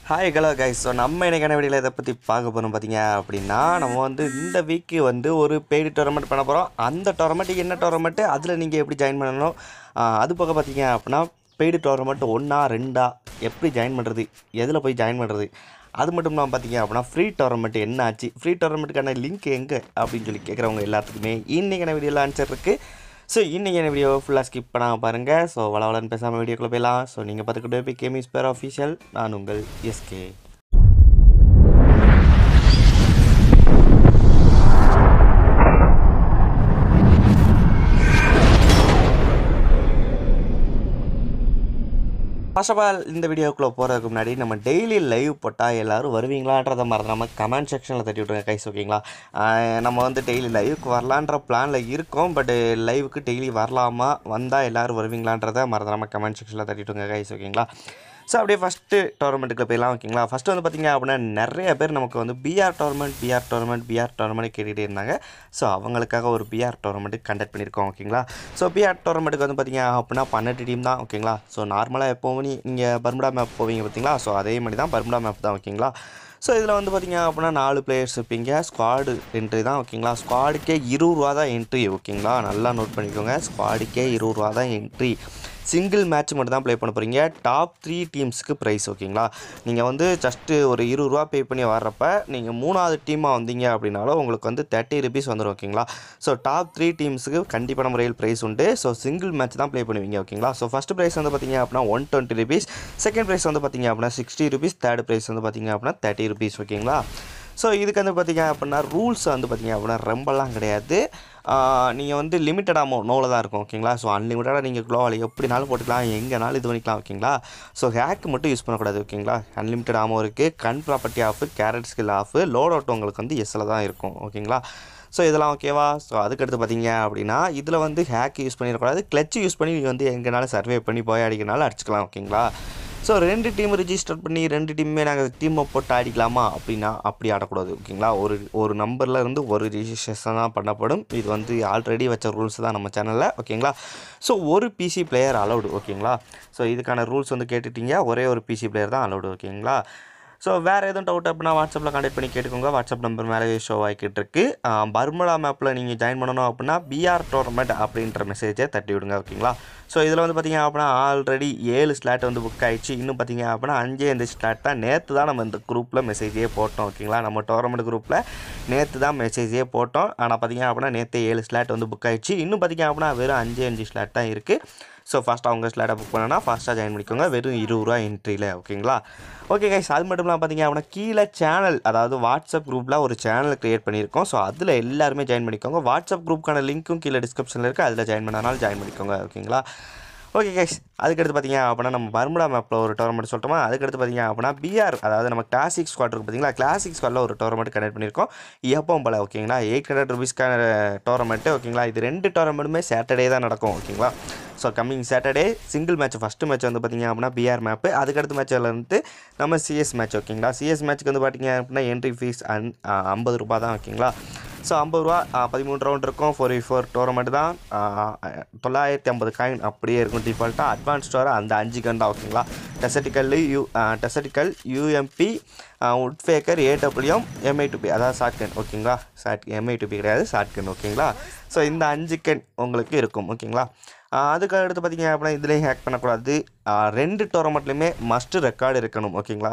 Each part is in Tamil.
ஹாய் ஹலோ கைஸ் ஸோ நம்ம இன்னைக்கான வீடியோவில் இதை பற்றி பார்க்க போகிறோம் பார்த்தீங்க அப்படின்னா நம்ம வந்து இந்த வீக்கு வந்து ஒரு பெய்டு டோர்னமெண்ட் பண்ண போகிறோம் அந்த டோர்னமெண்ட்டுக்கு என்ன டோர்னமெண்ட்டு அதில் நீங்கள் எப்படி ஜாயின் பண்ணணும் ஆஹ் அது போக பார்த்தீங்க அப்படின்னா பெய்டு டோர்னமெண்ட் ஒன்றா ரெண்டா எப்படி ஜாயின் பண்ணுறது எதில் போய் ஜாயின் பண்ணுறது அது மட்டும் இல்லாமல் பார்த்தீங்க அப்படின்னா ஃப்ரீ டோர்னமெண்ட் என்ன ஆச்சு ஃப்ரீ டோர்னமெண்ட்டுக்கான லிங்க் எங்கே அப்படின்னு சொல்லி கேட்குறவங்க எல்லாத்துக்குமே இன்றைக்கான வீடியோவில் ஆன்சர் இருக்குது ஸோ இன்றைக்கி என்ன வீடியோ ஃபுல்லாக ஸ்கிப் பண்ணாமல் பாருங்கள் ஸோ வளவலன்னு பேசாமல் வீடியோக்குள்ளே போயிடலாம் ஸோ நீங்கள் பார்த்துக்கிட்டே போய் கேமிஸ் பேர் ஆஃபீஷியல் நான் உங்கள் எஸ்கே ஃபர்ஸ்ட் ஆஃப் ஆல் இந்த வீடியோக்குள்ளே போகிறதுக்கு முன்னாடி நம்ம டெய்லி லைவ் போட்டால் எல்லோரும் வருவீங்களான்றதை மறந்துடாம கமெண்ட் செக்ஷனில் தட்டி விட்ருங்க கைஸ் ஓகேங்களா ஆஹ் நம்ம வந்து டெய்லி லைவுக்கு வரலான்ற பிளானில் இருக்கோம் பட் லைவுக்கு டெய்லி வரலாமா வந்தால் எல்லோரும் வருவீங்களான்றதை மறந்துடாம கமெண்ட் செக்ஷனில் தட்டி விட்ருங்க கைஸ் ஓகேங்களா ஸோ அப்படியே ஃபஸ்ட்டு டோர்னமெண்ட்டுக்கு போயிடலாம் ஓகேங்களா ஃபஸ்ட்டு வந்து பார்த்திங்க அப்படின்னா நிறைய பேர் நமக்கு வந்து BR tournament BR tournament BR tournament கேட்டுகிட்டே இருந்தாங்க ஸோ அவங்களுக்காக ஒரு பிஆர் டோர்னமெண்ட் கண்டக்ட் பண்ணியிருக்கோம் ஓகேங்களா ஸோ பிஆர் டோர்னமெண்ட்டுக்கு வந்து பார்த்திங்க அப்படின்னா பன்னெண்டு டீம் தான் ஓகேங்களா ஸோ நார்மலாக எப்போவும் நீங்கள் பர்முடா மேப் போவீங்க பார்த்தீங்களா ஸோ அதே மாதிரி தான் பர்முடா மேப் தான் ஓகேங்களா ஸோ இதில் வந்து பார்த்திங்க அப்படின்னா நாலு பிளேயர்ஸ் இருப்பீங்க ஸ்குவாடு என்ட்ரி தான் ஓகேங்களா ஸ்குவாடுக்கே இருபது ரூபா தான் என்ட்ரி ஓகேங்களா நல்லா நோட் பண்ணிக்கோங்க ஸ்குவாடுக்கே இருபது ரூபா தான் என்ட்ரி சிங்கிள் மேட்ச் மட்டும் தான் ப்ளே பண்ண போகிறீங்க டாப் த்ரீ டீம்ஸ்க்கு ப்ரைஸ் ஓகேங்களா நீங்கள் வந்து ஜஸ்ட்டு ஒரு இருபது ரூபா பே பண்ணி வர்றப்ப நீங்கள் மூணாவது டீமாக வந்தீங்க அப்படின்னாலும் உங்களுக்கு வந்து தேர்ட்டி ருபீஸ் வந்துடும் ஓகேங்களா ஸோ டாப் த்ரீ டீம்ஸுக்கு கண்டிப்பான முறையில் ப்ரைஸ் உண்டு ஸோ சிங்கிள் மேட்ச் தான் ப்ளே பண்ணுவீங்க ஓகேங்களா ஸோ ஃபஸ்ட் ப்ரைஸ் வந்து பார்த்தீங்க அப்படின்னா one twenty rupees second prize வந்து பார்த்தீங்க அப்படின்னா சிக்ஸ்டி ருபீஸ் தேர்ட் ப்ரைஸ் வந்து பார்த்தீங்க அப்படின்னா தேர்ட்டி ருபீஸ் ஓகேங்களா ஸோ இதுக்கு வந்து பார்த்தீங்க அப்படின்னா ரூல்ஸ் வந்து பார்த்தீங்க அப்படின்னா ரொம்பலாம் கிடையாது நீங்கள் வந்து லிமிட்டட் அமௌண்ட் நோவில் தான் இருக்கும் ஓகேங்களா ஸோ அன்லிமிட்டடாக நீங்கள் க்ளோவால் எப்படினாலும் போட்டுக்கலாம் எங்கேனாலும் இது பண்ணிக்கலாம் ஓகேங்களா ஸோ ஹேக் மட்டும் யூஸ் பண்ணக்கூடாது ஓகேங்களா அன்லிமிட்டட் ஆமோ இருக்குது கன் ப்ராப்பர்ட்டி ஆஃப் கேரட் ஸ்கில் ஆஃப் லோட் அவுட் உங்களுக்கு வந்து எஸ்ஸில் தான் இருக்கும் ஓகேங்களா ஸோ இதெல்லாம் ஓகேவா ஸோ அதுக்கடுத்து பார்த்தீங்க அப்படின்னா இதில் வந்து ஹேக் யூஸ் பண்ணிடக்கூடாது கிளச் யூஸ் பண்ணி நீங்கள் வந்து எங்கேனாலும் சர்வே பண்ணி போய் அடிக்கிறனால அடிச்சுக்கலாம் ஓகேங்களா ஸோ ரெண்டு டீம் ரிஜிஸ்டர் பண்ணி ரெண்டு டீமுமே நாங்கள் டீமை போட்டு ஆடிக்கலாமா அப்படின்னா அப்படி ஆடக்கூடாது ஓகேங்களா ஒரு ஒரு நம்பரில் இருந்து ஒரு ரிஜிஸ்ட்ரேஷன் தான் பண்ணப்படும் இது வந்து ஆல்ரெடி வச்ச ரூல்ஸ் தான் நம்ம சேனலில் ஓகேங்களா ஸோ ஒரு பிசி பிளேயர் அலௌடு ஓகேங்களா ஸோ இதுக்கான ரூல்ஸ் வந்து கேட்டுட்டீங்க ஒரே ஒரு பிசி பிளேயர் தான் அலௌடு ஓகேங்களா ஸோ வேறு எதுவும் டவுட் அப்படின்னா வாட்ஸ்அப்பில் கான்டெக்ட் பண்ணி கேட்டுக்கோங்க வாட்ஸ்அப் நம்பர் மேலே ஷோ ஆகிக்கிட்டு இருக்கு பர்முடா மேப்பில் நீங்கள் ஜாயின் பண்ணணும் அப்படின்னா பிஆர் டோர்னமெண்ட் அப்படின்ற மெசேஜை தட்டி விடுங்க ஓகேங்களா ஸோ இதில் வந்து பார்த்தீங்க அப்படின்னா ஆல்ரெடி ஏழு ஸ்லாட் வந்து புக் ஆயிடுச்சு இன்னும் பார்த்தீங்க அப்படின்னா அஞ்சே இந்த ஸ்லாட் தான் நேற்று தான் நம்ம இந்த குரூப்பில் மெசேஜே போட்டோம் ஓகேங்களா நம்ம டோர்னமெண்ட் குரூப்பில் நேற்று தான் மெசேஜே போட்டோம் ஆனால் பார்த்தீங்க அப்படின்னா நேற்று ஏழு ஸ்லாட் வந்து புக் ஆயிடுச்சு இன்னும் பார்த்தீங்க அப்படின்னா வெறும் அஞ்சு அஞ்சு ஸ்லாட் தான் இருக்குது ஸோ ஃபஸ்ட்டு அவங்க ஸ்லாட்டை புக் பண்ணனா ஃபாஸ்ட்டாக ஜாயின் பண்ணிக்கோங்க வெறும் இருபது ரூபா என்ட்ரியில் ஓகேங்களா ஓகே கைஸ் அது மட்டும் இல்லாமல் பார்த்தீங்க அப்படின்னா கீழே சேனல் அதாவது வாட்ஸ்அப் குரூப்பில் ஒரு சேனல் க்ரியேட் பண்ணியிருக்கோம் ஸோ அதில் எல்லாருமே ஜாயின் பண்ணிக்கோங்க வாட்ஸ்அப் குரூப்புக்கான லிங்க்கும் கீழே டிஸ்கிரிப்ஷனில் இருக்குது அதில் ஜாயின் பண்ணனாலும் ஜாயின் பண்ணிக்கோங்க ஓகேங்களா ஓகே கைஸ் அதுக்கடுத்து பார்த்தீங்க அப்படின்னா நம்ம பர்முடா மேப்பில் ஒரு டோர்னமெண்ட் சொல்லிட்டோமா அதுக்கடுத்து பார்த்தீங்க அப்படின்னா பிஆர் அதாவது நம்ம கிளாசிக் ஸ்குவாட் இருக்குது பார்த்தீங்களா கிளாசிக் ஸ்குவாடில் ஒரு டோர்னமெண்ட் கனெக்ட் பண்ணியிருக்கோம் எப்பவும் போல் ஓகேங்களா எயிட் ஹண்ட்ரட் ருபீஸ்க்கான டோர்னமெண்ட்டு ஓகேங்களா இது ரெண்டு டோர்னமெண்ட்டுமே சாட்டர்டே தான் நடக்கும் ஓகேங்களா so coming Saturday single match first match வந்து பார்த்திங்க அப்படின்னா பிஆர் மேப்பு அதுக்கடுத்த மேட்சில் இருந்து நம்ம சிஎஸ் மேட்ச் ஓகேங்களா சிஎஸ் மேட்ச்க்கு வந்து பார்த்திங்க அப்படின்னா என்ட்ரி ஃபீஸ் அன் ஐம்பது ரூபா தான் ஓகேங்களா ஸோ ஐம்பது ரூபா பதிமூணு ரவுண்ட் இருக்கும் ஃபோர் வி ஃபோர் டோர்னமெண்ட் தான் தொள்ளாயிரத்தி ஐம்பது காயின் அப்படியே இருக்கும் டிஃபால்ட்டாக அட்வான்ஸ் டோர் அந்த அஞ்சு கன் தான் ஓகேங்களா tactical U tactical UMP woodpecker AWM எம்ஐ டுபி அதாவது ஷார்ட் கன் ஓகேங்களா ஷார்ட் எம்ஐ டுபி கிடையாது ஷார்ட் கன் ஓகேங்களா ஸோ இந்த அஞ்சு கன் உங்களுக்கு இருக்கும் ஓகேங்களா அதுக்கு அடுத்து பார்த்தீங்க அப்படின்னா இதுலேயும் ஹேக் பண்ணக்கூடாது ரெண்டு டோர்னமெண்ட்லையுமே மஸ்ட்டு ரெக்கார்டு இருக்கணும் ஓகேங்களா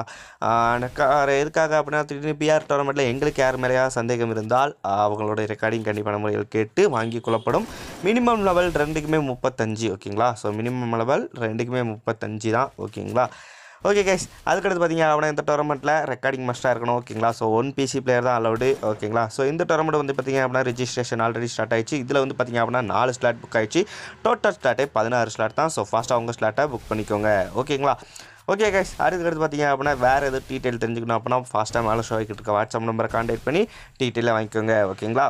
எதுக்காக அப்படின்னா திடீர்னு பிஆர் டோர்னமெண்ட்டில் எங்களுக்கு யார் மேலேயா சந்தேகம் இருந்தால் அவங்களோட ரெக்கார்டிங் கண்டிப்பான முறையில் கேட்டு வாங்கி கொள்ளப்படும் மினிமம் லெவல் ரெண்டுக்குமே முப்பத்தஞ்சு ஓகேங்களா ஸோ மினிமம் லெவல் ரெண்டுக்குமே முப்பத்தஞ்சு தான் ஓகேங்களா ஓகே கைஸ் அதுக்கடுத்து பார்த்தீங்க அப்படின்னா இந்த டோர்னமெண்ட்டில் ரெக்கார்டிங் மஸ்ட்டாக இருக்கணும் ஓகேங்களா ஸோ ஒன் பிசி பிளேயர் தான் அலௌடு ஓகேங்களா ஸோ இந்த டோர்னமெண்ட் வந்து பார்த்தீங்க அப்படின்னா ரெஜிஸ்ட்ரேஷன் ஆல்ரெடி ஸ்டார்ட் ஆயிடுச்சு இதில் வந்து பார்த்தீங்க அப்படின்னா நாலு ஸ்லாட் புக் ஆயிடுச்சு டோட்டல் ஸ்லாட்டே பதினாறு ஸ்லாட் தான் ஸோ ஃபாஸ்ட்டாக உங்கள் ஸ்லாட்டை புக் பண்ணிக்கோங்க ஓகேங்களா ஓகே கைஸ் அதுக்கடுத்து பார்த்தீங்க அப்படின்னா வேறு எதுவும் டீட்டெயில் தெரிஞ்சுக்கணும் அப்படின்னா ஃபாஸ்ட்டாக மேலே ஷோ ஆகிட்டு இருக்க வாட்ஸ்அப் நம்பரை கான்டாக்ட் பண்ணி டீட்டெயிலாக வாங்கிக்கோங்க ஓகேங்களா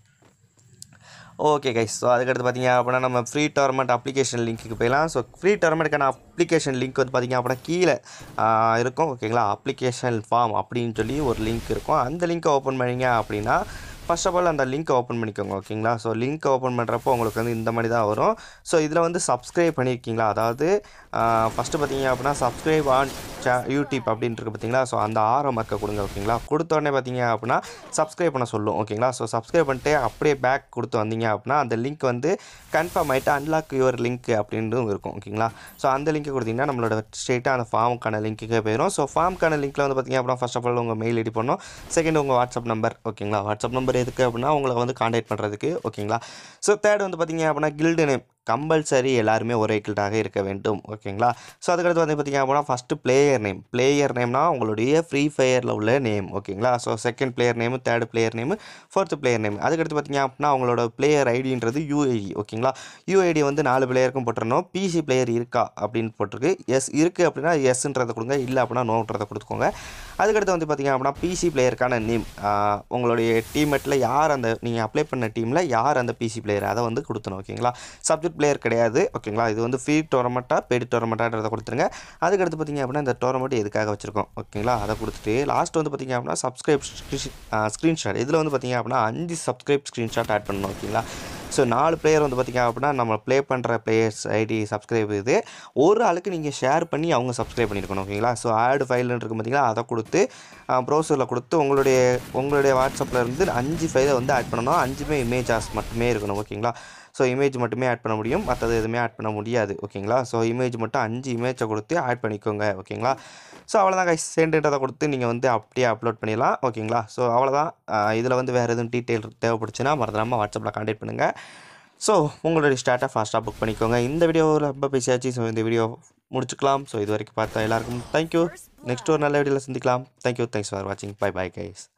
ஓகே கைஸ் ஸோ அதுக்கடுத்து பார்த்தீங்க அப்படின்னா நம்ம ஃப்ரீ டோர்னமெண்ட் அப்ளிகேஷன் லிங்க்குக்கு போயிடலாம் ஸோ ஃப்ரீ டோர்னமெண்ட்டுக்கான அப்ளிகேஷன் லிங்க் வந்து பார்த்தீங்க அப்படின்னா கீழே ஆஹ், இருக்கும் ஓகேங்களா அப்ளிகேஷன் ஃபார்ம் அப்படின்னு சொல்லி ஒரு லிங்க் இருக்கும் அந்த லிங்க்கை ஓப்பன் பண்ணீங்க அப்படின்னா ஃபர்ஸ்ட் ஆஃப் ஆல் அந்த லிங்க்கை ஓப்பன் பண்ணிக்கோங்க ஓகேங்களா ஸோ லிங்க் ஓப்பன் பண்ணுறப்போ உங்களுக்கு வந்து இந்த மாதிரி தான் வரும் ஸோ இதில் வந்து சப்ஸ்கிரைப் பண்ணியிருக்கீங்களா அதாவது ஃபஸ்ட்டு பார்த்தீங்க அப்படின்னா சப்ஸ்கிரைப் ஆன் சே யூடியூப் அப்படின்ட்டு இருக்கு பார்த்தீங்களா ஸோ அந்த ஆரம் மார்க்கை கொடுங்க ஓகேங்களா கொடுத்த உடனே பார்த்தீங்க அப்படின்னா சப்ஸ்கிரைப் பண்ண சொல்லும் ஓகேங்களா ஸோ சப்ஸ்கிரைப் பண்ணிட்டு அப்படியே பேக் கொடுத்து வந்தீங்க அப்படின்னா அந்த லிங்க் வந்து கன்ஃபார்ம் ஆகிட்டு அன்லாக் யுவர் லிங்க் அப்படின்ட்டு இருக்கும் ஓகேங்களா ஸோ அந்த லிங்க்கை கொடுத்தீங்கன்னா நம்மளோட ஸ்ட்ரெயிட்டாக அந்த ஃபார்முக்கான லிங்க்குக்கே போயிடும் ஸோ ஃபார்முக்கான லிங்க்கில் வந்து பார்த்தீங்க அப்படின்னா ஃபர்ஸ்ட் ஆஃப் ஆல் உங்கள் மெயில் ஐடி பண்ணணும் செகண்ட் உங்கள் வாட்ஸ்அப் நம்பர் ஓகேங்களா வாட்ஸ்அப் நம்பர் எதுக்கு அப்படின்னா உங்களை வந்து காண்டாக்ட் பண்ணுறதுக்கு ஓகேங்களா ஸோ தேர்ட் வந்து பார்த்தீங்க அப்படின்னா கில்டு நேம் கம்பல்சரி எல்லாருமே ஒரே கில்டாக இருக்க வேண்டும் ஓகேங்களா ஸோ அதுக்கடுத்து வந்து பார்த்தீங்க அப்படின்னா ஃபஸ்ட்டு பிளேயர் நேம் பிளேயர் நேம்னா உங்களுடைய ஃப்ரீ ஃபயரில் உள்ள நேம் ஓகேங்களா so second player name third player name fourth player name அதுக்கடுத்து பார்த்தீங்க அப்படின்னா அவங்களோட பிளேயர் ஐடின்றது யூஐடி ஓகேங்களா யூஐடி வந்து நாலு பிளேயருக்கும் போட்டுறணும் பிசி பிளேயர் இருக்கா அப்படின்னு போட்டிருக்கு எஸ் இருக்குது அப்படின்னா எஸ்ன்றதை கொடுங்க இல்லை அப்படின்னா நோன்றதை கொடுத்துக்கோங்க அதுக்கடுத்து வந்து பார்த்தீங்க அப்படின்னா பிசி பிளேயருக்கான நேம் உங்களுடைய டீம்மேட்டில் யார் அந்த நீங்கள் அப்ளை பண்ண டீமில் யார் அந்த பிசி பிளேயர் அதை வந்து கொடுத்தணும் ஓகேங்களா சப்ஜெக்ட் பிளேயர் கிடையாது ஓகேங்களா இது வந்து ஃப்ரீ டோர்னமெண்ட்டாக பெய்டு டோர்னமெண்ட்டான்றதை கொடுத்துருங்க அதுக்கடுத்து பார்த்தீங்க அப்படின்னா இந்த டோர்னமெண்ட் எதுக்காக வச்சுருக்கோம் ஓகேங்களா அதை கொடுத்துட்டு லாஸ்ட் வந்து பார்த்தீங்க அப்படின்னா சப்ஸ்கிரைப் ஸ்க்ரீன்ஷாட் இதில் வந்து பார்த்தீங்க அப்படின்னா அஞ்சு சப்ஸ்கிரைப் ஸ்க்ரீன்ஷாட் ஆட் பண்ணணும் ஓகேங்களா ஸோ நாலு பிளேயர் வந்து பார்த்திங்க அப்படின்னா நம்ம ப்ளே பண்ணுற பிளேயர்ஸ் ஐடி சப்ஸ்கிரைப் இது ஒரு ஆளுக்கு நீங்கள் ஷேர் பண்ணி அவங்க சப்ஸ்கிரைப் பண்ணியிருக்கணும் ஓகேங்களா ஸோ ஆட் ஃபைல்னு இருக்கும் பார்த்தீங்களா அதை கொடுத்து ப்ரௌசரில் கொடுத்து உங்களுடைய உங்களுடைய வாட்ஸ்அப்பில் இருந்து அஞ்சு ஃபைலை வந்து ஆட் பண்ணணும் அஞ்சுமே இமேஜஸ் மட்டுமே இருக்கணும் ஓகேங்களா ஸோ இமேஜ் மட்டுமே ஆட் பண்ண முடியும் மற்றது எதுவுமே ஆட் பண்ண முடியாது ஓகேங்களா ஸோ இமேஜ் மட்டும் அஞ்சு இமேஜை கொடுத்து ஆட் பண்ணிக்கோங்க ஓகேங்களா ஸோ அவ்வளோதான் கைஸ் சென்டென்றதை கொடுத்து நீங்கள் வந்து அப்படியே அப்லோட் பண்ணிடலாம் ஓகேங்களா ஸோ அவ்வளோதான் இதில் வந்து வேறு எதுவும் டீட்டெயில் தேவைப்படுச்சுன்னா மறந்துடாமல் வாட்ஸ்அப்பில் கான்டாக்ட் பண்ணுங்கள் ஸோ உங்களுடைய ஸ்டார்ட்டை ஃபாஸ்ட்டாக புக் பண்ணிக்கோங்க இந்த வீடியோவில் ரொம்ப பேசியாச்சு ஸோ இந்த வீடியோ முடிச்சுக்கலாம் ஸோ இது வரைக்கும் பார்த்தா எல்லாருக்கும் தேங்க்யூ நெக்ஸ்ட் ஒரு நல்ல வீடியோவில் சந்திக்கலாம் தேங்க்யூ தேங்க்ஸ் ஃபார் வாட்சிங் பை பை கைஸ்